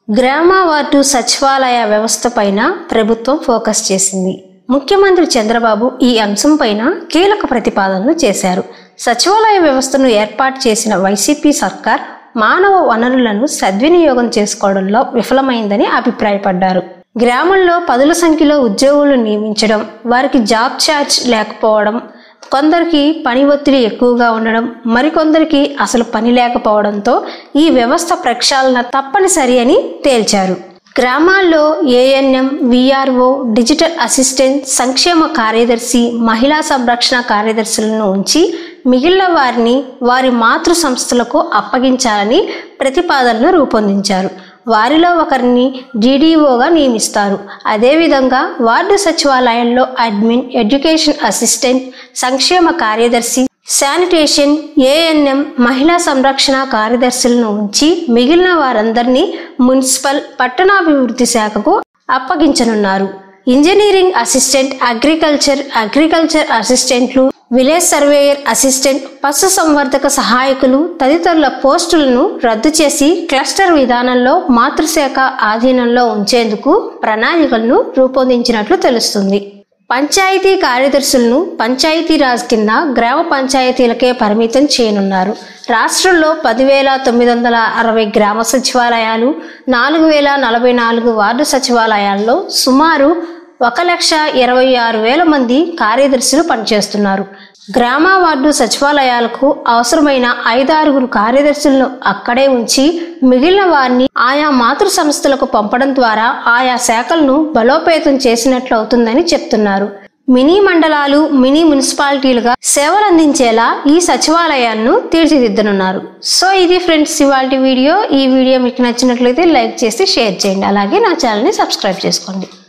గ్రామ వార్డు సచివాలయ వ్యవస్థ పైన ప్రభుత్వం ఫోకస్ చేసింది ముఖ్యమంత్రి చంద్రబాబు ఈ అంశం పైన కీలక ప్రతిపాదనలు చేశారు సచివాలయ వ్యవస్థను ఏర్పాటు చేసిన వైసీపీ సర్కార్ మానవ వనరులను సద్వినియోగం చేసుకోవడంలో విఫలమైందని అభిప్రాయపడ్డారు గ్రామంలో పదుల సంఖ్యలో ఉద్యోగులు నియమించడం వారికి జాబ్ ఛార్జ్ లేకపోవడం కొందరికి పని ఒత్తిడి ఎక్కువగా ఉండడం మరికొందరికి అసలు పని లేకపోవడంతో ఈ వ్యవస్థ ప్రక్షాళన తప్పనిసరి అని తేల్చారు గ్రామాల్లో ఏఎన్ఎం విఆర్ఓ డిజిటల్ అసిస్టెంట్ సంక్షేమ కార్యదర్శి మహిళా సంరక్షణ కార్యదర్శులను ఉంచి మిగిలిన వారిని వారి మాతృ సంస్థలకు అప్పగించాలని ప్రతిపాదనలు రూపొందించారు వారిలో ఒకరిని డీడీఓగా నియమిస్తారు అదేవిధంగా వార్డు సచివాలయంలో అడ్మిన్ ఎడ్యుకేషన్ అసిస్టెంట్ సంక్షేమ కార్యదర్శి శానిటేషన్ ఏఎన్ఎం మహిళా సంరక్షణ కార్యదర్శులను ఉంచి మిగిలిన వారందరినీ మున్సిపల్ పట్టణాభివృద్ధి శాఖకు అప్పగించనున్నారు ఇంజనీరింగ్ అసిస్టెంట్ అగ్రికల్చర్ అగ్రికల్చర్ అసిస్టెంట్లు విలేజ్ సర్వేయర్ అసిస్టెంట్ పశు సంవర్ధక సహాయకులు తదితరుల పోస్టులను రద్దు చేసి క్లస్టర్ విధానంలో మాతృశాఖ ఆధీనంలో ఉంచేందుకు ప్రణాళికలను రూపొందించినట్లు తెలుస్తుంది పంచాయతీ కార్యదర్శులను పంచాయతీరాజ్ కింద గ్రామ పంచాయతీలకే పరిమితం చేయనున్నారు రాష్ట్రంలో పదివేల తొమ్మిది వందల అరవై గ్రామ సచివాలయాలు నాలుగు వేల నలభై నాలుగు వార్డు సచివాలయాల్లో సుమారు ఒక లక్ష ఇరవై ఆరు వేల మంది కార్యదర్శులు పనిచేస్తున్నారు గ్రామ వార్డు సచివాలయాలకు అవసరమైన ఐదారుగురు కార్యదర్శులను అక్కడే ఉంచి మిగిలిన వారిని ఆయా మాతృ సంస్థలకు పంపడం ద్వారా ఆయా శాఖలను బలోపేతం చేసినట్లు అవుతుందని చెప్తున్నారు మినీ మండలాలు మినీ మున్సిపాలిటీలుగా సేవలు అందించేలా ఈ సచివాలయాలను తీర్చిదిద్దనున్నారు సో ఇది ఫ్రెండ్స్ ఇవాళ వీడియో ఈ వీడియో మీకు నచ్చినట్లయితే లైక్ చేసి షేర్ చేయండి అలాగే నా ఛానల్ని సబ్స్క్రైబ్ చేసుకోండి